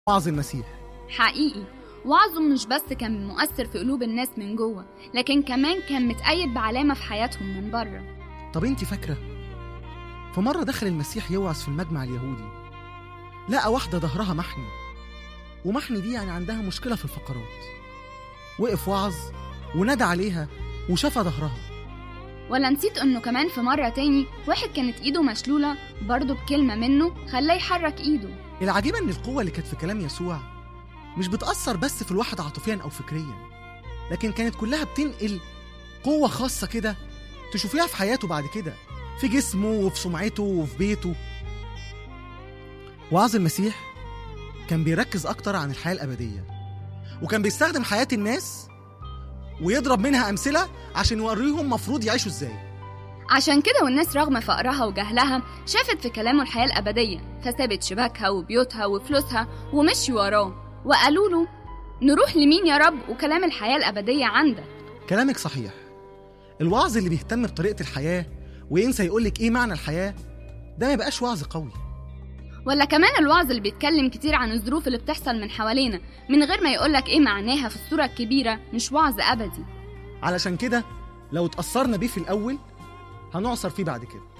وعظ المسيح حقيقي وعظه مش بس كان مؤثر في قلوب الناس من جوه لكن كمان كان متأيد بعلامة في حياتهم من بره طب انت فاكرة في مرة دخل المسيح يوعظ في المجمع اليهودي لقى واحدة ظهرها محني ومحني دي يعني عندها مشكلة في الفقرات وقف وعظ ونادى عليها وشفى ظهرها ولا نسيت انه كمان في مرة تاني واحد كانت ايده مشلولة برضه بكلمة منه خلاه يحرك ايده العجيبة إن القوة اللي كانت في كلام يسوع مش بتأثر بس في الواحد عاطفيا أو فكريا لكن كانت كلها بتنقل قوة خاصة كده تشوفيها في حياته بعد كده في جسمه وفي سمعته وفي بيته وعظ المسيح كان بيركز أكتر عن الحياة الأبدية وكان بيستخدم حياة الناس ويضرب منها أمثلة عشان يوريهم مفروض يعيشوا إزاي عشان كده والناس رغم فقرها وجهلها شافت في كلامه الحياة الأبدية فسابت شباكها وبيوتها وفلوسها ومشي وراه وقالوا له نروح لمين يا رب وكلام الحياة الأبدية عندك كلامك صحيح الوعظ اللي بيهتم بطريقة الحياة وينسى يقولك إيه معنى الحياة ده ما يبقاش وعظ قوي ولا كمان الوعظ اللي بيتكلم كتير عن الظروف اللي بتحصل من حوالينا من غير ما يقولك ايه معناها في الصورة الكبيرة مش وعظ أبدي علشان كده لو اتأثرنا بيه في الأول هنعصر فيه بعد كده